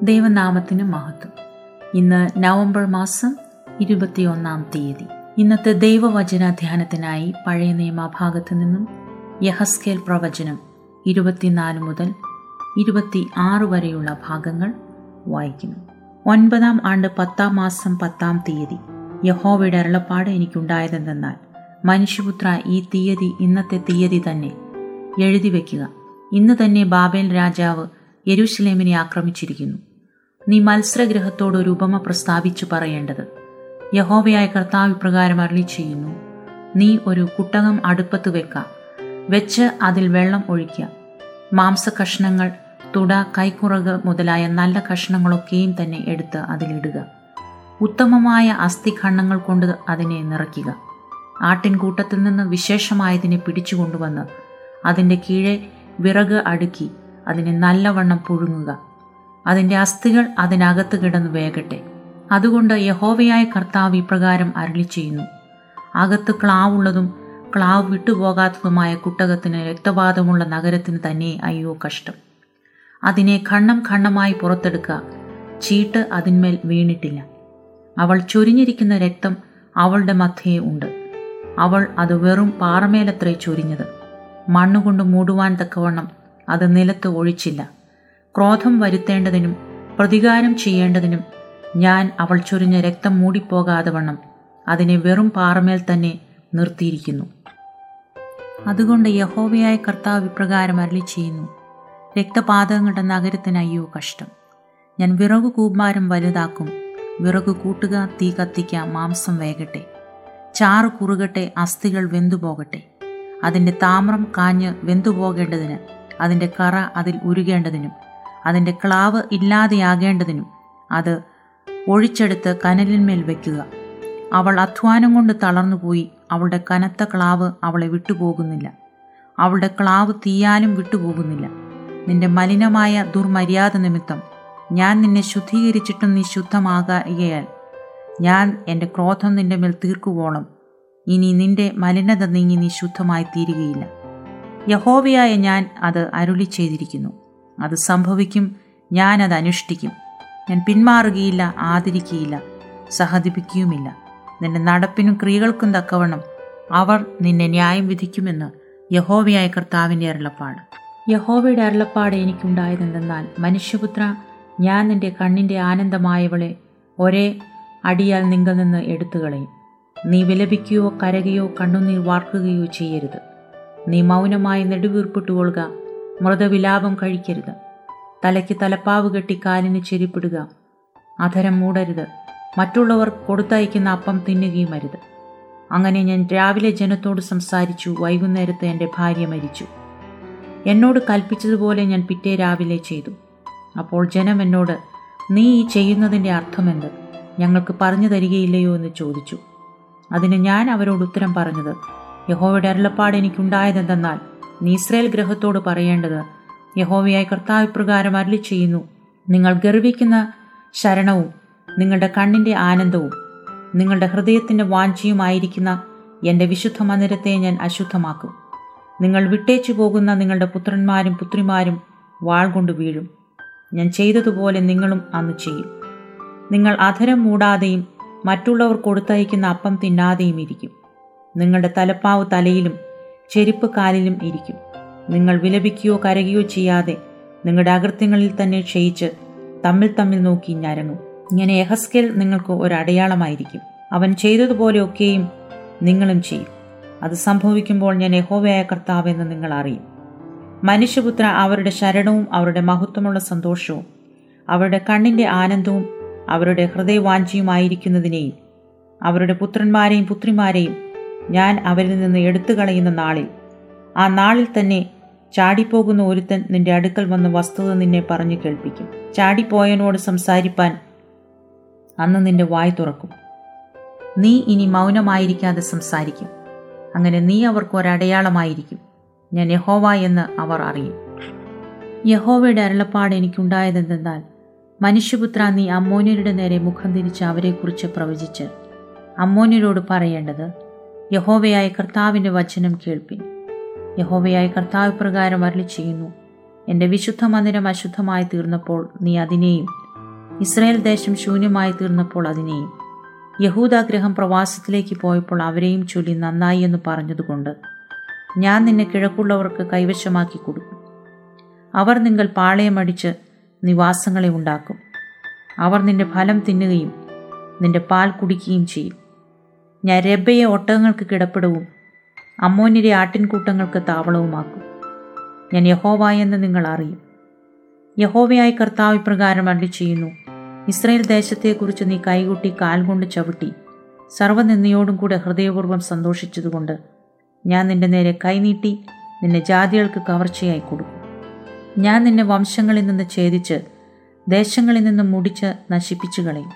ദൈവനാമത്തിന് മഹത്വം ഇന്ന് നവംബർ മാസം ഇരുപത്തിയൊന്നാം തീയതി ഇന്നത്തെ ദൈവവചന ധ്യാനത്തിനായി പഴയ നിയമഭാഗത്തു നിന്നും യഹസ്കേൽ പ്രവചനം ഇരുപത്തിനാല് മുതൽ ഇരുപത്തി ആറ് വരെയുള്ള ഭാഗങ്ങൾ വായിക്കുന്നു ഒൻപതാം ആണ്ട് പത്താം മാസം പത്താം തീയതി യഹോവയുടെ അരുളപ്പാട് എനിക്കുണ്ടായതെന്തെന്നാൽ മനുഷ്യപുത്ര ഈ തീയതി ഇന്നത്തെ തീയതി തന്നെ എഴുതി വയ്ക്കുക ഇന്ന് തന്നെ ബാബേൽ രാജാവ് യെരുഷലേമിനെ ആക്രമിച്ചിരിക്കുന്നു നീ മത്സരഗ്രഹത്തോട് ഒരു ഉപമ പ്രസ്താവിച്ചു പറയേണ്ടത് യഹോവയായ കർത്താവ് ഇപ്രകാരം അരളി ചെയ്യുന്നു നീ ഒരു കുട്ടകം അടുപ്പത്ത് വെക്ക വെച്ച് അതിൽ വെള്ളം ഒഴിക്കുക മാംസകഷ്ണങ്ങൾ തുട കൈക്കുറക് മുതലായ നല്ല കഷ്ണങ്ങളൊക്കെയും തന്നെ എടുത്ത് അതിലിടുക ഉത്തമമായ അസ്ഥിഖണ്ഡങ്ങൾ കൊണ്ട് അതിനെ നിറയ്ക്കുക ആട്ടിൻകൂട്ടത്തിൽ നിന്ന് വിശേഷമായതിനെ പിടിച്ചുകൊണ്ടുവന്ന് അതിൻ്റെ കീഴെ വിറക് അടുക്കി അതിനെ നല്ലവണ്ണം പുഴുങ്ങുക അതിൻ്റെ അസ്ഥികൾ അതിനകത്ത് കിടന്ന് വേകട്ടെ അതുകൊണ്ട് യഹോവയായ കർത്താവ് ഇപ്രകാരം അരളി ചെയ്യുന്നു അകത്ത് ക്ലാവുള്ളതും ക്ലാവ് വിട്ടുപോകാത്തതുമായ കുട്ടകത്തിന് രക്തപാതമുള്ള നഗരത്തിന് തന്നെ അയ്യോ കഷ്ടം അതിനെ ഖണ്ണം ഖണ്ണമായി പുറത്തെടുക്കുക ചീട്ട് അതിന്മേൽ വീണിട്ടില്ല അവൾ ചൊരിഞ്ഞിരിക്കുന്ന രക്തം അവളുടെ മധ്യേ ഉണ്ട് അവൾ അത് വെറും പാറമേലത്രേ ചൊരിഞ്ഞത് മണ്ണുകൊണ്ട് മൂടുവാൻ തക്കവണ്ണം അത് നിലത്ത് ഒഴിച്ചില്ല ക്രോധം വരുത്തേണ്ടതിനും പ്രതികാരം ചെയ്യേണ്ടതിനും ഞാൻ അവൾ ചൊരിഞ്ഞ രക്തം മൂടിപ്പോകാതെ വണ്ണം അതിനെ വെറും പാറമേൽ തന്നെ നിർത്തിയിരിക്കുന്നു അതുകൊണ്ട് യഹോവയായ കർത്താവ് ഇപ്രകാരം അരളി ചെയ്യുന്നു രക്തപാതകങ്ങളുടെ നഗരത്തിന് അയ്യോ കഷ്ടം ഞാൻ വിറകു കൂമ്പാരം വലുതാക്കും വിറകു കൂട്ടുക തീ കത്തിക്ക മാംസം വേകട്ടെ ചാറ് കുറുകട്ടെ അസ്ഥികൾ വെന്തുപോകട്ടെ അതിൻ്റെ താമ്രം കാഞ്ഞ് വെന്തുപോകേണ്ടതിന് അതിൻ്റെ കറ അതിൽ ഉരുകേണ്ടതിനും അതിൻ്റെ ക്ലാവ് ഇല്ലാതെയാകേണ്ടതിനും അത് ഒഴിച്ചെടുത്ത് കനലിന്മേൽ വയ്ക്കുക അവൾ അധ്വാനം കൊണ്ട് തളർന്നുപോയി അവളുടെ കനത്ത ക്ലാവ് അവളെ വിട്ടുപോകുന്നില്ല അവളുടെ ക്ലാവ് തീയാലും വിട്ടുപോകുന്നില്ല നിന്റെ മലിനമായ ദുർമര്യാദ നിമിത്തം ഞാൻ നിന്നെ ശുദ്ധീകരിച്ചിട്ടും നീ ശുദ്ധമാകുകയാൽ ഞാൻ എൻ്റെ ക്രോധം നിന്റെ മേൽ തീർക്കുവോളം ഇനി നിന്റെ മലിനത നീങ്ങി നീ ശുദ്ധമായി തീരുകയില്ല യഹോവയായ ഞാൻ അത് അരുളി ചെയ്തിരിക്കുന്നു അത് സംഭവിക്കും ഞാൻ അത് അനുഷ്ഠിക്കും ഞാൻ പിന്മാറുകയില്ല ആദരിക്കുകയില്ല സഹതിപ്പിക്കുകയുമില്ല നിന്റെ നടപ്പിനും ക്രിയകൾക്കും തക്കവണ്ണം അവർ നിന്നെ ന്യായം വിധിക്കുമെന്ന് യഹോവയായ കർത്താവിൻ്റെ അരുളപ്പാട് യഹോവയുടെ അരുളപ്പാട് എനിക്കുണ്ടായതെന്തെന്നാൽ മനുഷ്യപുത്ര ഞാൻ നിന്റെ കണ്ണിൻ്റെ ആനന്ദമായവളെ ഒരേ അടിയാൽ നിങ്ങൾ നിന്ന് എടുത്തുകളയും നീ വിലപിക്കുകയോ കരകയോ കണ്ണുനീർ വാർക്കുകയോ ചെയ്യരുത് നീ മൗനമായി നെടുവീർപ്പിട്ടുകൊള്ളുക മൃതവിലാപം കഴിക്കരുത് തലയ്ക്ക് തലപ്പാവ് കെട്ടി കാലിന് ചെരിപ്പിടുക അധരം മൂടരുത് മറ്റുള്ളവർ കൊടുത്തയക്കുന്ന അപ്പം തിന്നുകയും അരുത് അങ്ങനെ ഞാൻ രാവിലെ ജനത്തോട് സംസാരിച്ചു വൈകുന്നേരത്ത് എൻ്റെ ഭാര്യ മരിച്ചു എന്നോട് കൽപ്പിച്ചതുപോലെ ഞാൻ പിറ്റേ രാവിലെ ചെയ്തു അപ്പോൾ ജനം എന്നോട് നീ ഈ ചെയ്യുന്നതിൻ്റെ അർത്ഥമെന്ത് ഞങ്ങൾക്ക് പറഞ്ഞു തരികയില്ലയോ എന്ന് ചോദിച്ചു അതിന് ഞാൻ അവരോട് ഉത്തരം പറഞ്ഞത് യഹോവയുടെ അരുളപ്പാട് എനിക്കുണ്ടായതെന്തെന്നാൽ നീ ഇസ്രയേൽ ഗ്രഹത്തോട് പറയേണ്ടത് യഹോവയായ കർത്താവ് പ്രകാരം അരളി ചെയ്യുന്നു നിങ്ങൾ ഗർവിക്കുന്ന ശരണവും നിങ്ങളുടെ കണ്ണിൻ്റെ ആനന്ദവും നിങ്ങളുടെ ഹൃദയത്തിൻ്റെ വാഞ്ചിയുമായിരിക്കുന്ന എൻ്റെ വിശുദ്ധ മന്ദിരത്തെ ഞാൻ അശുദ്ധമാക്കും നിങ്ങൾ വിട്ടേച്ചു പോകുന്ന നിങ്ങളുടെ പുത്രന്മാരും പുത്രിമാരും വാൾ കൊണ്ട് വീഴും ഞാൻ ചെയ്തതുപോലെ നിങ്ങളും അന്ന് ചെയ്യും നിങ്ങൾ അധരം മൂടാതെയും മറ്റുള്ളവർ കൊടുത്തയക്കുന്ന അപ്പം തിന്നാതെയും ഇരിക്കും നിങ്ങളുടെ തലപ്പാവ് തലയിലും ചെരുപ്പ് കാലിലും ഇരിക്കും നിങ്ങൾ വിലപിക്കുകയോ കരയുകയോ ചെയ്യാതെ നിങ്ങളുടെ അകൃത്യങ്ങളിൽ തന്നെ ക്ഷയിച്ച് തമ്മിൽ തമ്മിൽ നോക്കി ഞരങ്ങും ഇങ്ങനെ എഹസ്കേൽ നിങ്ങൾക്ക് ഒരു അടയാളമായിരിക്കും അവൻ ചെയ്തതുപോലെയൊക്കെയും നിങ്ങളും ചെയ്യും അത് സംഭവിക്കുമ്പോൾ ഞാൻ യഹോവയായ കർത്താവെന്ന് നിങ്ങൾ അറിയും മനുഷ്യപുത്ര അവരുടെ ശരണവും അവരുടെ മഹത്വമുള്ള സന്തോഷവും അവരുടെ കണ്ണിൻ്റെ ആനന്ദവും അവരുടെ ഹൃദയവാഞ്ചിയുമായിരിക്കുന്നതിനെയും അവരുടെ പുത്രന്മാരെയും പുത്രിമാരെയും ഞാൻ അവരിൽ നിന്ന് എടുത്തു കളയുന്ന നാളിൽ ആ നാളിൽ തന്നെ ചാടിപ്പോകുന്ന ഒരുത്തൻ നിന്റെ അടുക്കൽ വന്ന് വസ്തുത നിന്നെ പറഞ്ഞു കേൾപ്പിക്കും ചാടിപ്പോയനോട് സംസാരിപ്പാൻ അന്ന് നിന്റെ വാய் തുറക്കും നീ ഇനി മൗനമായിരിക്കാതെ സംസാരിക്കും അങ്ങനെ നീ അവർക്ക് ഒരടയാളമായിരിക്കും ഞാൻ യഹോവ എന്ന് അവർ അറിയും യഹോവയുടെ അരുളപ്പാട് എനിക്കുണ്ടായതെന്തെന്നാൽ മനുഷ്യപുത്ര നീ അമ്മോന്യരുടെ നേരെ മുഖം തിരിച്ച് അവരെക്കുറിച്ച് പ്രവചിച്ച് അമ്മോന്യരോട് പറയേണ്ടത് യഹോവയായ കർത്താവിൻ്റെ വചനം കേൾപ്പിൻ യഹോവയായ കർത്താവ് പ്രകാരം അരളി ചെയ്യുന്നു എൻ്റെ വിശുദ്ധ മന്ദിരം അശുദ്ധമായി തീർന്നപ്പോൾ നീ അതിനെയും ഇസ്രായേൽ ദേശം ശൂന്യമായി തീർന്നപ്പോൾ അതിനെയും യഹൂദാഗ്രഹം പ്രവാസത്തിലേക്ക് പോയപ്പോൾ അവരെയും ചൊല്ലി നന്നായി എന്ന് പറഞ്ഞതുകൊണ്ട് ഞാൻ നിന്നെ കിഴക്കുള്ളവർക്ക് കൈവശമാക്കി കൊടുക്കും അവർ നിങ്ങൾ പാളയമടിച്ച് നിവാസങ്ങളെ ഉണ്ടാക്കും അവർ നിന്റെ ഫലം തിന്നുകയും നിന്റെ പാൽ കുടിക്കുകയും ചെയ്യും ഞാൻ രബയെ ഒട്ടകങ്ങൾക്ക് കിടപ്പിടവും അമ്മോനിരെ ആട്ടിൻകൂട്ടങ്ങൾക്ക് താവളവുമാക്കും ഞാൻ യഹോവ എന്ന് നിങ്ങൾ അറിയും യഹോവയായി കർത്താവ് ഇപ്രകാരം അള്ളി ചെയ്യുന്നു ഇസ്രയേൽ ദേശത്തെക്കുറിച്ച് നീ കൈകൊട്ടി കാൽ കൊണ്ട് ചവിട്ടി സർവ്വനിന്ദയോടും കൂടെ ഹൃദയപൂർവ്വം സന്തോഷിച്ചതുകൊണ്ട് ഞാൻ നിന്റെ നേരെ കൈനീട്ടി നിന്നെ ജാതികൾക്ക് കവർച്ചയായി കൊടുക്കും ഞാൻ നിന്നെ വംശങ്ങളിൽ നിന്ന് ഛേദിച്ച് ദേശങ്ങളിൽ നിന്ന് മുടിച്ച് നശിപ്പിച്ചു കളയും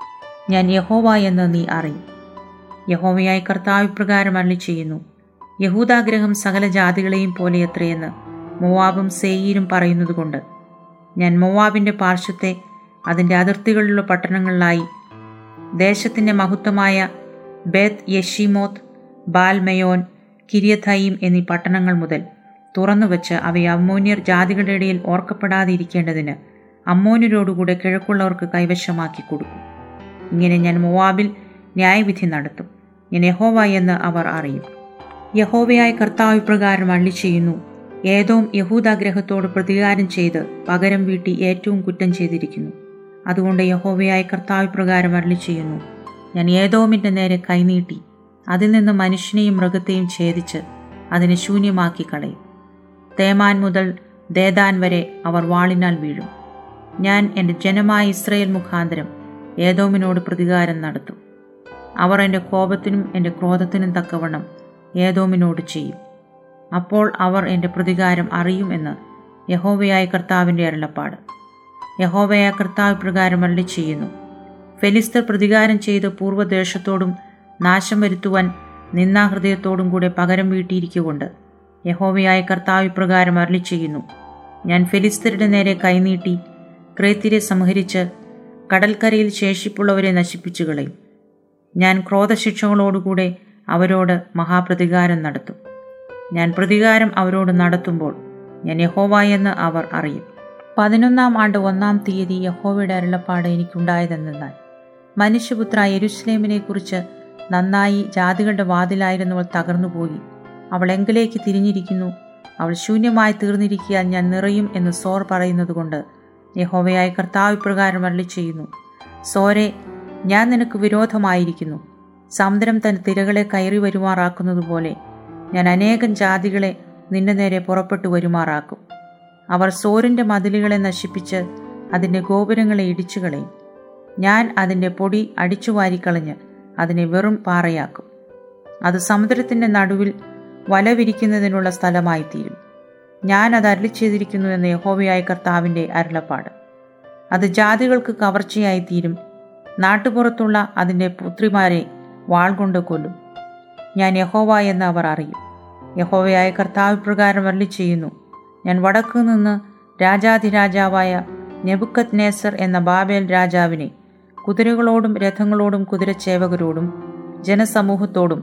ഞാൻ യഹോവ എന്ന് നീ അറിയും യഹോവയായി കർത്താവ് ഇപ്രകാരം അള്ളി ചെയ്യുന്നു യഹൂദാഗ്രഹം സകല ജാതികളെയും പോലെ എത്രയെന്ന് മൊവാബും സേയീരും പറയുന്നതുകൊണ്ട് ഞാൻ മൊവാബിൻ്റെ പാർശ്വത്തെ അതിൻ്റെ അതിർത്തികളിലുള്ള പട്ടണങ്ങളിലായി ദേശത്തിൻ്റെ മഹത്വമായ ബേത്ത് യഷിമോത്ത് ബാൽമയോൻ കിരിയഥയീം എന്നീ പട്ടണങ്ങൾ മുതൽ തുറന്നുവച്ച് അവയെ അമ്മോന്യർ ജാതികളുടെ ഇടയിൽ ഓർക്കപ്പെടാതിരിക്കേണ്ടതിന് അമ്മോന്യരോടുകൂടെ കിഴക്കുള്ളവർക്ക് കൈവശമാക്കി കൊടുക്കും ഇങ്ങനെ ഞാൻ മൊവാബിൽ ന്യായവിധി നടത്തും ഞാൻ യഹോവ എന്ന് അവർ അറിയും യഹോവയായ കർത്താവ് പ്രകാരം അള്ളി ചെയ്യുന്നു ഏതോം യഹൂദാഗ്രഹത്തോട് പ്രതികാരം ചെയ്ത് പകരം വീട്ടി ഏറ്റവും കുറ്റം ചെയ്തിരിക്കുന്നു അതുകൊണ്ട് യഹോവയായ കർത്താവ് പ്രകാരം അരളി ചെയ്യുന്നു ഞാൻ ഏതോമിൻ്റെ നേരെ കൈനീട്ടി അതിൽ നിന്ന് മനുഷ്യനെയും മൃഗത്തെയും ഛേദിച്ച് അതിനെ ശൂന്യമാക്കി കളയും തേമാൻ മുതൽ ദേദാൻ വരെ അവർ വാളിനാൽ വീഴും ഞാൻ എൻ്റെ ജനമായ ഇസ്രയേൽ മുഖാന്തരം ഏതോമിനോട് പ്രതികാരം നടത്തും അവർ എൻ്റെ കോപത്തിനും എൻ്റെ ക്രോധത്തിനും തക്കവണ്ണം ഏതോമിനോട് ചെയ്യും അപ്പോൾ അവർ എൻ്റെ പ്രതികാരം അറിയും എന്ന് യഹോവയായ കർത്താവിൻ്റെ അരുളപ്പാട് യഹോവയായ കർത്താവ് പ്രകാരം അരളി ചെയ്യുന്നു ഫെലിസ്തർ പ്രതികാരം ചെയ്ത് പൂർവ്വദേശത്തോടും നാശം വരുത്തുവാൻ നിന്നാഹൃദയത്തോടും കൂടെ പകരം വീട്ടിയിരിക്കുകൊണ്ട് യഹോവയായ കർത്താവ് ഇപ്രകാരം അരളി ചെയ്യുന്നു ഞാൻ ഫെലിസ്തരുടെ നേരെ കൈനീട്ടി ക്രേത്തിരെ സംഹരിച്ച് കടൽക്കരയിൽ ശേഷിപ്പുള്ളവരെ നശിപ്പിച്ചു കളയും ഞാൻ ക്രോധശിക്ഷകളോടുകൂടെ അവരോട് മഹാപ്രതികാരം നടത്തും ഞാൻ പ്രതികാരം അവരോട് നടത്തുമ്പോൾ ഞാൻ യഹോവ എന്ന് അവർ അറിയും പതിനൊന്നാം ആണ്ട് ഒന്നാം തീയതി യഹോവയുടെ അരുളപ്പാട് എനിക്കുണ്ടായതെന്നാൽ മനുഷ്യപുത്ര യെരുഷലേമിനെ കുറിച്ച് നന്നായി ജാതികളുടെ വാതിലായിരുന്നവൾ തകർന്നുപോയി അവൾ എങ്കിലേക്ക് തിരിഞ്ഞിരിക്കുന്നു അവൾ ശൂന്യമായി തീർന്നിരിക്കാൻ ഞാൻ നിറയും എന്ന് സോർ പറയുന്നതുകൊണ്ട് യഹോവയായ കർത്താവ് ഇപ്രകാരം അരളി ചെയ്യുന്നു സോരെ ഞാൻ നിനക്ക് വിരോധമായിരിക്കുന്നു സമുദ്രം തന്റെ തിരകളെ കയറി വരുമാറാക്കുന്നതുപോലെ ഞാൻ അനേകം ജാതികളെ നിന്റെ നേരെ പുറപ്പെട്ടു വരുമാറാക്കും അവർ സോറിൻ്റെ മതിലുകളെ നശിപ്പിച്ച് അതിൻ്റെ ഗോപുരങ്ങളെ ഇടിച്ചു കളയും ഞാൻ അതിൻ്റെ പൊടി അടിച്ചു വാരിക്കളഞ്ഞ് അതിനെ വെറും പാറയാക്കും അത് സമുദ്രത്തിൻ്റെ നടുവിൽ വല വിരിക്കുന്നതിനുള്ള സ്ഥലമായിത്തീരും ഞാൻ അത് അരളി ചെയ്തിരിക്കുന്നു എന്ന യഹോവയായ കർത്താവിൻ്റെ അരുളപ്പാട് അത് ജാതികൾക്ക് കവർച്ചയായിത്തീരും നാട്ടുപുറത്തുള്ള അതിൻ്റെ പുത്രിമാരെ വാൾ കൊണ്ട് കൊല്ലും ഞാൻ യഹോവ എന്ന് അവർ അറിയും യഹോവയായ കർത്താവ് പ്രകാരം അരളി ചെയ്യുന്നു ഞാൻ വടക്കു നിന്ന് രാജാധിരാജാവായ നെബുക്കത് നേസർ എന്ന ബാബേൽ രാജാവിനെ കുതിരകളോടും രഥങ്ങളോടും കുതിരച്ചേവകരോടും ജനസമൂഹത്തോടും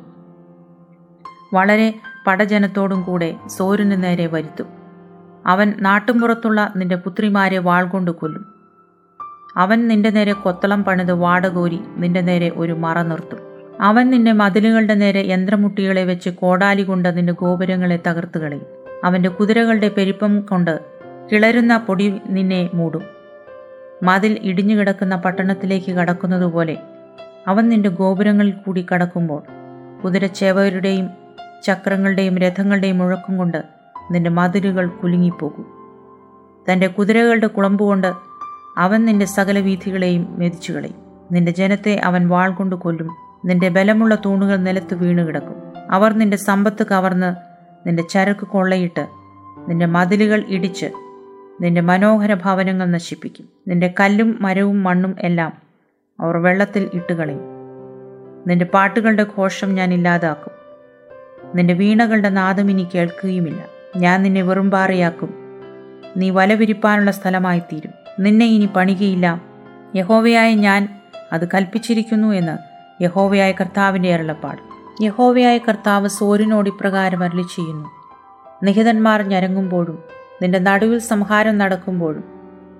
വളരെ പടജനത്തോടും കൂടെ സോരിന് നേരെ വരുത്തും അവൻ നാട്ടുംപുറത്തുള്ള നിന്റെ പുത്രിമാരെ വാൾ കൊണ്ട് കൊല്ലും അവൻ നിന്റെ നേരെ കൊത്തളം പണിത് വാടകോരി നിന്റെ നേരെ ഒരു മറ നിർത്തും അവൻ നിന്റെ മതിലുകളുടെ നേരെ യന്ത്രമുട്ടികളെ വെച്ച് കോടാലി കൊണ്ട് നിന്റെ ഗോപുരങ്ങളെ തകർത്ത് കളയും അവന്റെ കുതിരകളുടെ പെരുപ്പം കൊണ്ട് കിളരുന്ന പൊടി നിന്നെ മൂടും മതിൽ ഇടിഞ്ഞു കിടക്കുന്ന പട്ടണത്തിലേക്ക് കടക്കുന്നതുപോലെ അവൻ നിന്റെ ഗോപുരങ്ങളിൽ കൂടി കടക്കുമ്പോൾ കുതിരച്ചേവരുടെയും ചക്രങ്ങളുടെയും രഥങ്ങളുടെയും മുഴക്കം കൊണ്ട് നിന്റെ മതിലുകൾ കുലുങ്ങിപ്പോകും തൻ്റെ കുതിരകളുടെ കുളമ്പുകൊണ്ട് അവൻ നിന്റെ സകല വീഥികളെയും മെതിച്ചു കളയും നിന്റെ ജനത്തെ അവൻ വാൾ കൊണ്ട് കൊല്ലും നിന്റെ ബലമുള്ള തൂണുകൾ നിലത്ത് വീണു കിടക്കും അവർ നിന്റെ സമ്പത്ത് കവർന്ന് നിന്റെ ചരക്ക് കൊള്ളയിട്ട് നിന്റെ മതിലുകൾ ഇടിച്ച് നിന്റെ മനോഹര ഭവനങ്ങൾ നശിപ്പിക്കും നിന്റെ കല്ലും മരവും മണ്ണും എല്ലാം അവർ വെള്ളത്തിൽ ഇട്ടുകളയും നിന്റെ പാട്ടുകളുടെ ഘോഷം ഞാൻ ഇല്ലാതാക്കും നിന്റെ വീണകളുടെ നാദം ഇനി കേൾക്കുകയുമില്ല ഞാൻ നിന്നെ വെറുമ്പാറയാക്കും നീ വലവിരിപ്പാനുള്ള സ്ഥലമായിത്തീരും നിന്നെ ഇനി പണികയില്ല യഹോവയായ ഞാൻ അത് കൽപ്പിച്ചിരിക്കുന്നു എന്ന് യഹോവയായ കർത്താവിൻ്റെ അരുളപ്പാട് യഹോവയായ കർത്താവ് സോരിനോട് ഇപ്രകാരം അരളി ചെയ്യുന്നു നിഹിതന്മാർ ഞരങ്ങുമ്പോഴും നിന്റെ നടുവിൽ സംഹാരം നടക്കുമ്പോഴും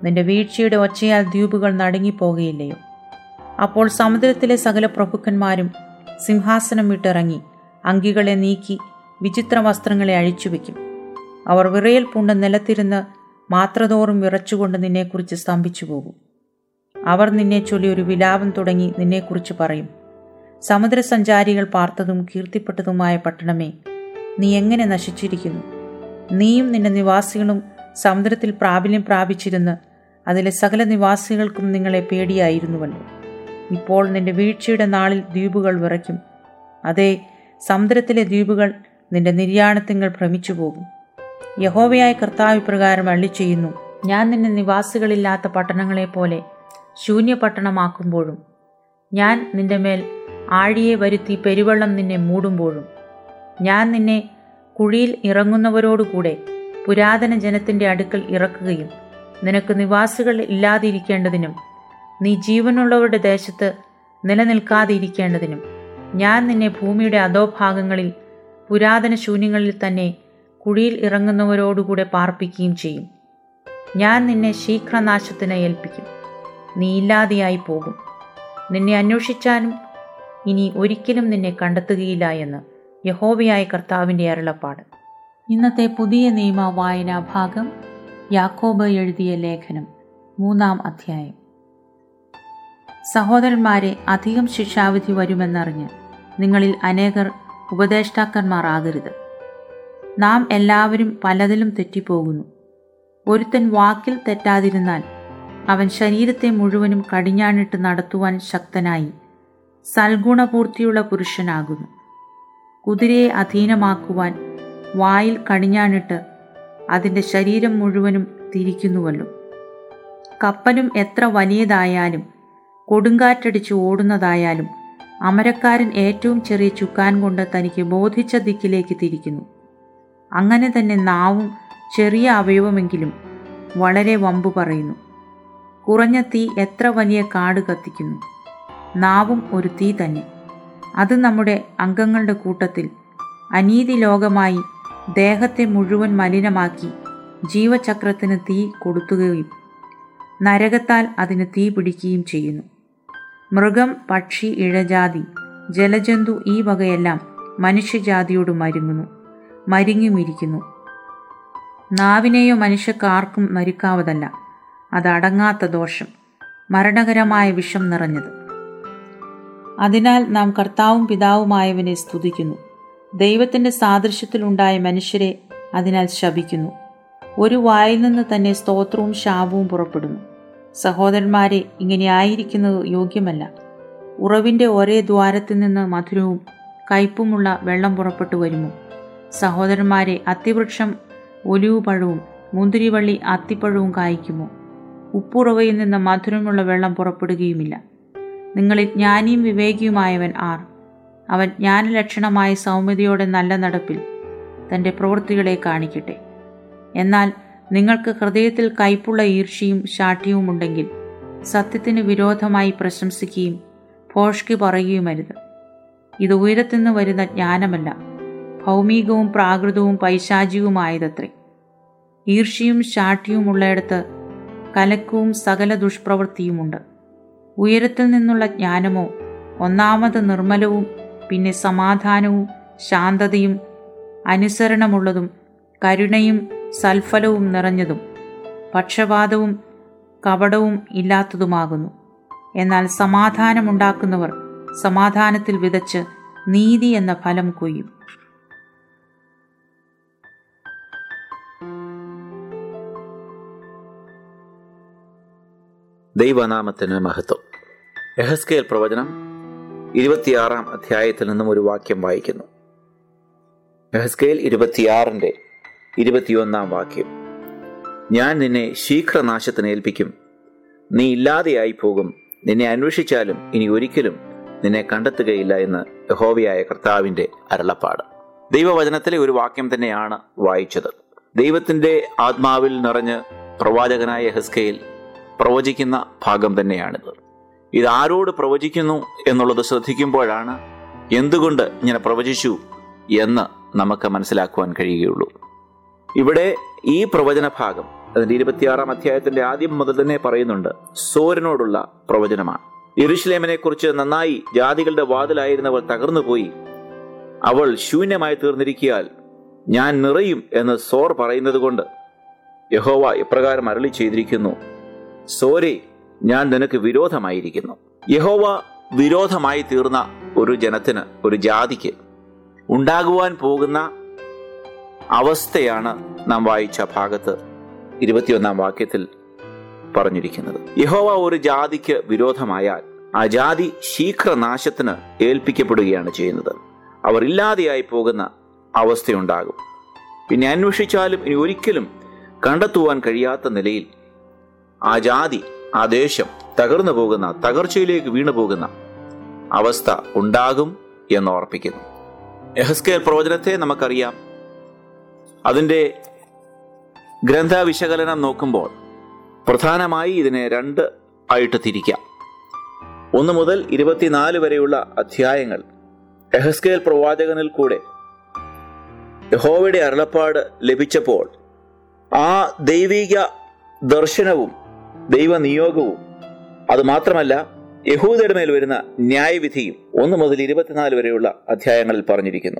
നിന്റെ വീഴ്ചയുടെ ഒച്ചയാൽ ദ്വീപുകൾ നടുങ്ങിപ്പോകുകയില്ലയോ അപ്പോൾ സമുദ്രത്തിലെ സകല പ്രഭുക്കന്മാരും സിംഹാസനം വിട്ടിറങ്ങി അങ്കികളെ നീക്കി വിചിത്ര വസ്ത്രങ്ങളെ അഴിച്ചുവെക്കും അവർ വിറയൽ പൂണ്ട നിലത്തിരുന്ന് മാത്രതോറും വിറച്ചുകൊണ്ട് നിന്നെക്കുറിച്ച് സ്തംഭിച്ചു പോകും അവർ നിന്നെ ചൊല്ലി ഒരു വിലാപം തുടങ്ങി നിന്നെക്കുറിച്ച് പറയും സമുദ്രസഞ്ചാരികൾ പാർത്തതും കീർത്തിപ്പെട്ടതുമായ പട്ടണമേ നീ എങ്ങനെ നശിച്ചിരിക്കുന്നു നീയും നിന്റെ നിവാസികളും സമുദ്രത്തിൽ പ്രാബല്യം പ്രാപിച്ചിരുന്ന് അതിലെ സകല നിവാസികൾക്കും നിങ്ങളെ പേടിയായിരുന്നുവല്ലോ ഇപ്പോൾ നിന്റെ വീഴ്ചയുടെ നാളിൽ ദ്വീപുകൾ വിറയ്ക്കും അതേ സമുദ്രത്തിലെ ദ്വീപുകൾ നിന്റെ നിര്യാണത്തിങ്ങൾ ഭ്രമിച്ചു പോകും യഹോവയായ കർത്താവ് പ്രകാരം അള്ളി ചെയ്യുന്നു ഞാൻ നിന്നെ നിവാസികളില്ലാത്ത പട്ടണങ്ങളെപ്പോലെ ശൂന്യപട്ടണമാക്കുമ്പോഴും ഞാൻ നിന്റെ മേൽ ആഴിയെ വരുത്തി പെരുവെള്ളം നിന്നെ മൂടുമ്പോഴും ഞാൻ നിന്നെ കുഴിയിൽ ഇറങ്ങുന്നവരോടുകൂടെ പുരാതന ജനത്തിൻ്റെ അടുക്കൽ ഇറക്കുകയും നിനക്ക് നിവാസികൾ ഇല്ലാതിരിക്കേണ്ടതിനും നീ ജീവനുള്ളവരുടെ ദേശത്ത് നിലനിൽക്കാതിരിക്കേണ്ടതിനും ഞാൻ നിന്നെ ഭൂമിയുടെ അധോഭാഗങ്ങളിൽ പുരാതന ശൂന്യങ്ങളിൽ തന്നെ കുഴിയിൽ ഇറങ്ങുന്നവരോടുകൂടെ പാർപ്പിക്കുകയും ചെയ്യും ഞാൻ നിന്നെ ശീഘ്രനാശത്തിന് ഏൽപ്പിക്കും നീ ഇല്ലാതെയായി പോകും നിന്നെ അന്വേഷിച്ചാലും ഇനി ഒരിക്കലും നിന്നെ കണ്ടെത്തുകയില്ല എന്ന് യഹോവയായ കർത്താവിൻ്റെ അരുളപ്പാട് ഇന്നത്തെ പുതിയ നിയമ വായനാ ഭാഗം യാക്കോബ് എഴുതിയ ലേഖനം മൂന്നാം അധ്യായം സഹോദരന്മാരെ അധികം ശിക്ഷാവിധി വരുമെന്നറിഞ്ഞ് നിങ്ങളിൽ അനേകർ ഉപദേഷ്ടാക്കന്മാർ ആകരുത് നാം എല്ലാവരും പലതിലും തെറ്റിപ്പോകുന്നു ഒരുത്തൻ വാക്കിൽ തെറ്റാതിരുന്നാൽ അവൻ ശരീരത്തെ മുഴുവനും കടിഞ്ഞാണിട്ട് നടത്തുവാൻ ശക്തനായി സൽഗുണപൂർത്തിയുള്ള പുരുഷനാകുന്നു കുതിരയെ അധീനമാക്കുവാൻ വായിൽ കടിഞ്ഞാണിട്ട് അതിൻ്റെ ശരീരം മുഴുവനും തിരിക്കുന്നുവല്ലോ കപ്പലും എത്ര വലിയതായാലും കൊടുങ്കാറ്റടിച്ച് ഓടുന്നതായാലും അമരക്കാരൻ ഏറ്റവും ചെറിയ ചുക്കാൻ കൊണ്ട് തനിക്ക് ബോധിച്ച ദിക്കിലേക്ക് തിരിക്കുന്നു അങ്ങനെ തന്നെ നാവും ചെറിയ അവയവമെങ്കിലും വളരെ വമ്പു പറയുന്നു കുറഞ്ഞ തീ എത്ര വലിയ കാട് കത്തിക്കുന്നു നാവും ഒരു തീ തന്നെ അത് നമ്മുടെ അംഗങ്ങളുടെ കൂട്ടത്തിൽ അനീതി ലോകമായി ദേഹത്തെ മുഴുവൻ മലിനമാക്കി ജീവചക്രത്തിന് തീ കൊടുത്തുകയും നരകത്താൽ അതിന് തീ പിടിക്കുകയും ചെയ്യുന്നു മൃഗം പക്ഷി ഇഴജാതി ജലജന്തു ഈ വകയെല്ലാം മനുഷ്യജാതിയോട് മരുങ്ങുന്നു മരിങ്ങുമിരിക്കുന്നു നാവിനെയോ മനുഷ്യക്കാർക്കും മരിക്കാവതല്ല അതടങ്ങാത്ത ദോഷം മരണകരമായ വിഷം നിറഞ്ഞത് അതിനാൽ നാം കർത്താവും പിതാവുമായവനെ സ്തുതിക്കുന്നു ദൈവത്തിൻ്റെ സാദൃശ്യത്തിലുണ്ടായ മനുഷ്യരെ അതിനാൽ ശപിക്കുന്നു ഒരു വായിൽ നിന്ന് തന്നെ സ്തോത്രവും ശാപവും പുറപ്പെടുന്നു സഹോദരന്മാരെ ഇങ്ങനെ ആയിരിക്കുന്നത് യോഗ്യമല്ല ഉറവിൻ്റെ ഒരേ ദ്വാരത്തിൽ നിന്ന് മധുരവും കയ്പുമുള്ള വെള്ളം പുറപ്പെട്ടു വരുമോ സഹോദരന്മാരെ അത്തിവൃക്ഷം ഒലിവു പഴവും മുന്തിരിവള്ളി അത്തിപ്പഴവും കായ്ക്കുമോ ഉപ്പുറവയിൽ നിന്ന് മധുരമുള്ള വെള്ളം പുറപ്പെടുകയുമില്ല നിങ്ങളിൽ ജ്ഞാനിയും വിവേകിയുമായവൻ ആർ അവൻ ജ്ഞാനലക്ഷണമായ സൗമ്യതയോടെ നല്ല നടപ്പിൽ തൻ്റെ പ്രവൃത്തികളെ കാണിക്കട്ടെ എന്നാൽ നിങ്ങൾക്ക് ഹൃദയത്തിൽ കയ്പുള്ള ഈർഷ്യയും ശാഠ്യവും ഉണ്ടെങ്കിൽ സത്യത്തിന് വിരോധമായി പ്രശംസിക്കുകയും ഭോഷ്കി പറയുകയുമരുത് ഇത് ഉയരത്തുനിന്ന് വരുന്ന ജ്ഞാനമല്ല ഭൗമികവും പ്രാകൃതവും പൈശാചികവുമായതത്രേ ഈർഷ്യയും ശാഠ്യവും ഉള്ളയിടത്ത് കലക്കവും സകല ദുഷ്പ്രവൃത്തിയുമുണ്ട് ഉയരത്തിൽ നിന്നുള്ള ജ്ഞാനമോ ഒന്നാമത് നിർമ്മലവും പിന്നെ സമാധാനവും ശാന്തതയും അനുസരണമുള്ളതും കരുണയും സൽഫലവും നിറഞ്ഞതും പക്ഷപാതവും കപടവും ഇല്ലാത്തതുമാകുന്നു എന്നാൽ സമാധാനമുണ്ടാക്കുന്നവർ സമാധാനത്തിൽ വിതച്ച് നീതി എന്ന ഫലം കൊയ്യും ദൈവനാമത്തിന് മഹത്വം എഹസ്കേൽ പ്രവചനം ഇരുപത്തിയാറാം അധ്യായത്തിൽ നിന്നും ഒരു വാക്യം വായിക്കുന്നു എഹസ്കേൽ ഇരുപത്തിയാറിൻ്റെ ഇരുപത്തിയൊന്നാം വാക്യം ഞാൻ നിന്നെ ശീഘ്രനാശത്തിന് ഏൽപ്പിക്കും നീ ഇല്ലാതെയായി പോകും നിന്നെ അന്വേഷിച്ചാലും ഇനി ഒരിക്കലും നിന്നെ കണ്ടെത്തുകയില്ല എന്ന് യഹോവയായ കർത്താവിൻ്റെ അരുളപ്പാട് ദൈവവചനത്തിലെ ഒരു വാക്യം തന്നെയാണ് വായിച്ചത് ദൈവത്തിൻ്റെ ആത്മാവിൽ നിറഞ്ഞ് പ്രവാചകനായ ഹെസ്കയിൽ പ്രവചിക്കുന്ന ഭാഗം തന്നെയാണിത് ഇത് ആരോട് പ്രവചിക്കുന്നു എന്നുള്ളത് ശ്രദ്ധിക്കുമ്പോഴാണ് എന്തുകൊണ്ട് ഇങ്ങനെ പ്രവചിച്ചു എന്ന് നമുക്ക് മനസ്സിലാക്കുവാൻ കഴിയുകയുള്ളൂ ഇവിടെ ഈ പ്രവചന ഭാഗം അതിന്റെ ഇരുപത്തിയാറാം അധ്യായത്തിന്റെ ആദ്യം മുതൽ തന്നെ പറയുന്നുണ്ട് സോരനോടുള്ള പ്രവചനമാണ് യെരുഷലേമിനെ കുറിച്ച് നന്നായി ജാതികളുടെ വാതിലായിരുന്നവൾ തകർന്നുപോയി അവൾ ശൂന്യമായി തീർന്നിരിക്കിയാൽ ഞാൻ നിറയും എന്ന് സോർ പറയുന്നത് കൊണ്ട് യഹോവ ഇപ്രകാരം അരളി ചെയ്തിരിക്കുന്നു സോരെ ഞാൻ നിനക്ക് വിരോധമായിരിക്കുന്നു യഹോവ വിരോധമായി തീർന്ന ഒരു ജനത്തിന് ഒരു ജാതിക്ക് ഉണ്ടാകുവാൻ പോകുന്ന അവസ്ഥയാണ് നാം വായിച്ച ഭാഗത്ത് ഇരുപത്തിയൊന്നാം വാക്യത്തിൽ പറഞ്ഞിരിക്കുന്നത് യഹോവ ഒരു ജാതിക്ക് വിരോധമായാൽ ആ ജാതി ശീഘ്രനാശത്തിന് ഏൽപ്പിക്കപ്പെടുകയാണ് ചെയ്യുന്നത് അവർ ഇല്ലാതെയായി പോകുന്ന അവസ്ഥയുണ്ടാകും പിന്നെ അന്വേഷിച്ചാലും ഇനി ഒരിക്കലും കണ്ടെത്തുവാൻ കഴിയാത്ത നിലയിൽ ആ ജാതി ആ ദേശം തകർന്നു പോകുന്ന തകർച്ചയിലേക്ക് വീണു പോകുന്ന അവസ്ഥ ഉണ്ടാകും എന്ന് ഓർപ്പിക്കുന്നു എഹസ്കേൽ പ്രവചനത്തെ നമുക്കറിയാം അതിൻ്റെ ഗ്രന്ഥ വിശകലനം നോക്കുമ്പോൾ പ്രധാനമായി ഇതിനെ രണ്ട് ആയിട്ട് തിരിക്കാം ഒന്ന് മുതൽ ഇരുപത്തിനാല് വരെയുള്ള അധ്യായങ്ങൾ എഹസ്കേൽ പ്രവാചകനിൽ കൂടെ യഹോവയുടെ അരുളപ്പാട് ലഭിച്ചപ്പോൾ ആ ദൈവിക ദർശനവും ദൈവനിയോഗവും അത് മാത്രമല്ല യഹൂദയുടെ മേൽ വരുന്ന ന്യായവിധിയും ഒന്ന് മുതൽ ഇരുപത്തിനാല് വരെയുള്ള അധ്യായങ്ങളിൽ പറഞ്ഞിരിക്കുന്നു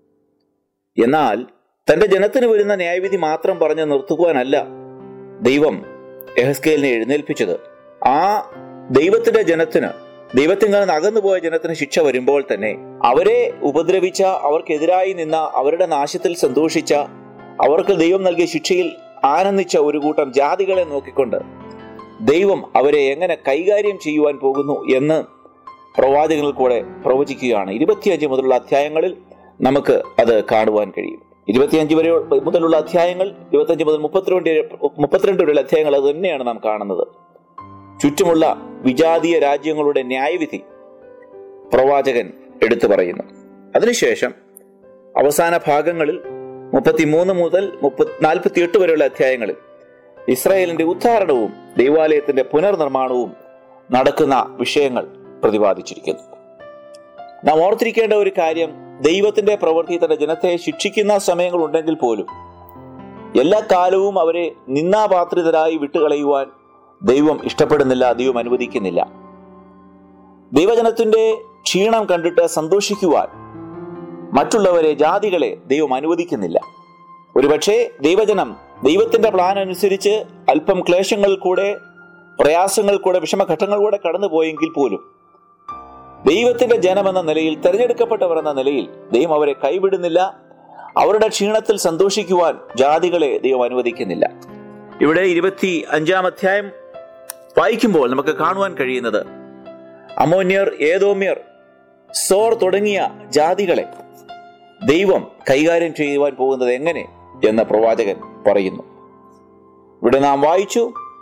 എന്നാൽ തന്റെ ജനത്തിന് വരുന്ന ന്യായവിധി മാത്രം പറഞ്ഞ് നിർത്തുവാനല്ല ദൈവം എഹസ്കേലിനെ എഴുന്നേൽപ്പിച്ചത് ആ ദൈവത്തിന്റെ ജനത്തിന് ദൈവത്തിൽ നിന്ന് അകന്നുപോയ ജനത്തിന് ശിക്ഷ വരുമ്പോൾ തന്നെ അവരെ ഉപദ്രവിച്ച അവർക്കെതിരായി നിന്ന അവരുടെ നാശത്തിൽ സന്തോഷിച്ച അവർക്ക് ദൈവം നൽകിയ ശിക്ഷയിൽ ആനന്ദിച്ച ഒരു കൂട്ടം ജാതികളെ നോക്കിക്കൊണ്ട് ദൈവം അവരെ എങ്ങനെ കൈകാര്യം ചെയ്യുവാൻ പോകുന്നു എന്ന് പ്രവാചകനിൽ കൂടെ പ്രവചിക്കുകയാണ് ഇരുപത്തിയഞ്ച് മുതലുള്ള അധ്യായങ്ങളിൽ നമുക്ക് അത് കാണുവാൻ കഴിയും ഇരുപത്തിയഞ്ച് വരെ മുതലുള്ള അധ്യായങ്ങൾ ഇരുപത്തിയഞ്ച് മുതൽ മുപ്പത്തിരണ്ട് മുപ്പത്തിരണ്ട് വരെയുള്ള അധ്യായങ്ങൾ അത് തന്നെയാണ് നാം കാണുന്നത് ചുറ്റുമുള്ള വിജാതീയ രാജ്യങ്ങളുടെ ന്യായവിധി പ്രവാചകൻ എടുത്തു പറയുന്നു അതിനുശേഷം അവസാന ഭാഗങ്ങളിൽ മുപ്പത്തിമൂന്ന് മുതൽ മുപ്പത്തി നാൽപ്പത്തിയെട്ട് വരെയുള്ള അധ്യായങ്ങളിൽ ഇസ്രായേലിന്റെ ഉദ്ധാരണവും ദൈവാലയത്തിന്റെ പുനർനിർമ്മാണവും നടക്കുന്ന വിഷയങ്ങൾ പ്രതിപാദിച്ചിരിക്കുന്നു നാം ഓർത്തിരിക്കേണ്ട ഒരു കാര്യം ദൈവത്തിന്റെ പ്രവൃത്തി തന്റെ ജനത്തെ ശിക്ഷിക്കുന്ന സമയങ്ങൾ ഉണ്ടെങ്കിൽ പോലും എല്ലാ കാലവും അവരെ നിന്നാപാത്രിതരായി വിട്ടുകളയുവാൻ ദൈവം ഇഷ്ടപ്പെടുന്നില്ല ദൈവം അനുവദിക്കുന്നില്ല ദൈവജനത്തിന്റെ ക്ഷീണം കണ്ടിട്ട് സന്തോഷിക്കുവാൻ മറ്റുള്ളവരെ ജാതികളെ ദൈവം അനുവദിക്കുന്നില്ല ഒരുപക്ഷെ ദൈവജനം ദൈവത്തിന്റെ പ്ലാൻ അനുസരിച്ച് അല്പം ക്ലേശങ്ങൾ കൂടെ പ്രയാസങ്ങൾ കൂടെ വിഷമഘട്ടങ്ങൾ കൂടെ കടന്നുപോയെങ്കിൽ പോലും ദൈവത്തിന്റെ ജനമെന്ന നിലയിൽ തെരഞ്ഞെടുക്കപ്പെട്ടവർ എന്ന നിലയിൽ ദൈവം അവരെ കൈവിടുന്നില്ല അവരുടെ ക്ഷീണത്തിൽ സന്തോഷിക്കുവാൻ ജാതികളെ ദൈവം അനുവദിക്കുന്നില്ല ഇവിടെ ഇരുപത്തി അഞ്ചാം അധ്യായം വായിക്കുമ്പോൾ നമുക്ക് കാണുവാൻ കഴിയുന്നത് അമോന്യർ ഏതോമ്യർ സോർ തുടങ്ങിയ ജാതികളെ ദൈവം കൈകാര്യം ചെയ്യുവാൻ പോകുന്നത് എങ്ങനെ എന്ന് പ്രവാചകൻ പറയുന്നു ഇവിടെ നാം വായിച്ചു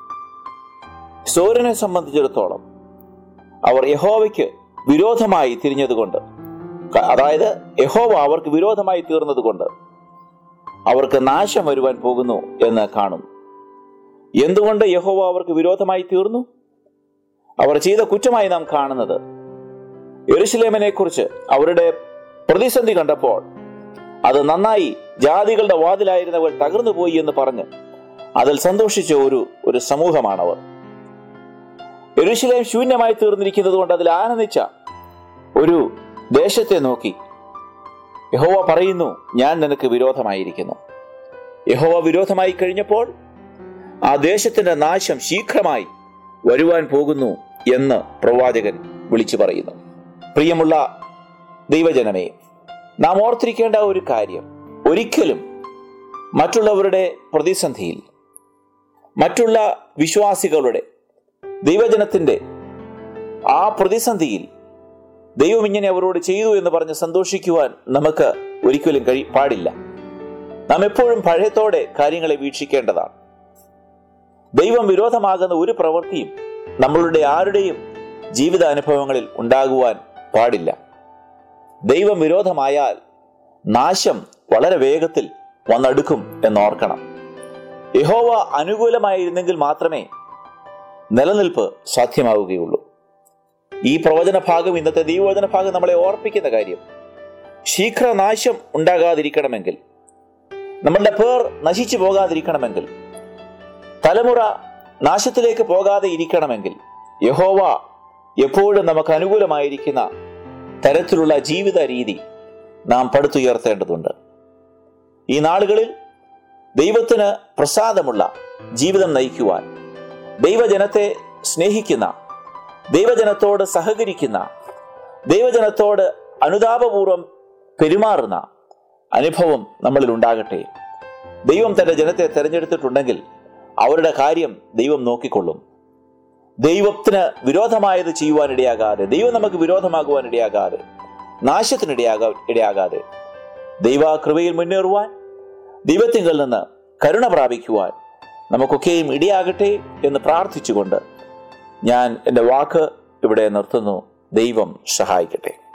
സോരനെ സംബന്ധിച്ചിടത്തോളം അവർ യഹോവയ്ക്ക് വിരോധമായി തിരിഞ്ഞതുകൊണ്ട് അതായത് യഹോവ അവർക്ക് വിരോധമായി തീർന്നതുകൊണ്ട് അവർക്ക് നാശം വരുവാൻ പോകുന്നു എന്ന് കാണുന്നു എന്തുകൊണ്ട് യഹോവ അവർക്ക് വിരോധമായി തീർന്നു അവർ ചെയ്ത കുറ്റമായി നാം കാണുന്നത് എരുശലേമിനെ കുറിച്ച് അവരുടെ പ്രതിസന്ധി കണ്ടപ്പോൾ അത് നന്നായി ജാതികളുടെ വാതിലായിരുന്നവർ തകർന്നു പോയി എന്ന് പറഞ്ഞ് അതിൽ സന്തോഷിച്ച ഒരു ഒരു സമൂഹമാണവർ എരുശലേം ശൂന്യമായി തീർന്നിരിക്കുന്നത് കൊണ്ട് അതിൽ ആനന്ദിച്ച ഒരു ദേശത്തെ നോക്കി യഹോവ പറയുന്നു ഞാൻ നിനക്ക് വിരോധമായിരിക്കുന്നു യഹോവ വിരോധമായി കഴിഞ്ഞപ്പോൾ ആ ദേശത്തിന്റെ നാശം ശീഘ്രമായി വരുവാൻ പോകുന്നു എന്ന് പ്രവാചകൻ വിളിച്ചു പറയുന്നു പ്രിയമുള്ള ദൈവജനമേ നാം ഓർത്തിരിക്കേണ്ട ഒരു കാര്യം ഒരിക്കലും മറ്റുള്ളവരുടെ പ്രതിസന്ധിയിൽ മറ്റുള്ള വിശ്വാസികളുടെ ദൈവജനത്തിന്റെ ആ പ്രതിസന്ധിയിൽ ദൈവം ഇങ്ങനെ അവരോട് ചെയ്തു എന്ന് പറഞ്ഞ് സന്തോഷിക്കുവാൻ നമുക്ക് ഒരിക്കലും കഴി പാടില്ല നാം എപ്പോഴും ഭയത്തോടെ കാര്യങ്ങളെ വീക്ഷിക്കേണ്ടതാണ് ദൈവം വിരോധമാകുന്ന ഒരു പ്രവൃത്തിയും നമ്മളുടെ ആരുടെയും ജീവിതാനുഭവങ്ങളിൽ ഉണ്ടാകുവാൻ പാടില്ല ദൈവം വിരോധമായാൽ നാശം വളരെ വേഗത്തിൽ വന്നെടുക്കും എന്നോർക്കണം യഹോവ അനുകൂലമായിരുന്നെങ്കിൽ മാത്രമേ നിലനിൽപ്പ് സാധ്യമാവുകയുള്ളൂ ഈ പ്രവചന ഭാഗം ഇന്നത്തെ ദൈവവചന ഭാഗം നമ്മളെ ഓർപ്പിക്കുന്ന കാര്യം ശീഘ്രനാശം ഉണ്ടാകാതിരിക്കണമെങ്കിൽ നമ്മളുടെ പേർ നശിച്ചു പോകാതിരിക്കണമെങ്കിൽ തലമുറ നാശത്തിലേക്ക് പോകാതെ ഇരിക്കണമെങ്കിൽ യഹോവ എപ്പോഴും നമുക്ക് അനുകൂലമായിരിക്കുന്ന തരത്തിലുള്ള ജീവിത രീതി നാം പടുത്തുയർത്തേണ്ടതുണ്ട് ഈ നാളുകളിൽ ദൈവത്തിന് പ്രസാദമുള്ള ജീവിതം നയിക്കുവാൻ ദൈവജനത്തെ സ്നേഹിക്കുന്ന ദൈവജനത്തോട് സഹകരിക്കുന്ന ദൈവജനത്തോട് അനുതാപപൂർവം പെരുമാറുന്ന അനുഭവം നമ്മളിൽ ഉണ്ടാകട്ടെ ദൈവം തന്റെ ജനത്തെ തെരഞ്ഞെടുത്തിട്ടുണ്ടെങ്കിൽ അവരുടെ കാര്യം ദൈവം നോക്കിക്കൊള്ളും ദൈവത്തിന് വിരോധമായത് ചെയ്യുവാൻ ഇടയാകാതെ ദൈവം നമുക്ക് വിരോധമാകുവാൻ ഇടയാകാതെ നാശത്തിനിടയാകാ ഇടയാകാതെ ദൈവകൃപയിൽ മുന്നേറുവാൻ ദൈവത്തിങ്കിൽ നിന്ന് കരുണ പ്രാപിക്കുവാൻ നമുക്കൊക്കെയും ഇടയാകട്ടെ എന്ന് പ്രാർത്ഥിച്ചുകൊണ്ട് ഞാൻ എൻ്റെ വാക്ക് ഇവിടെ നിർത്തുന്നു ദൈവം സഹായിക്കട്ടെ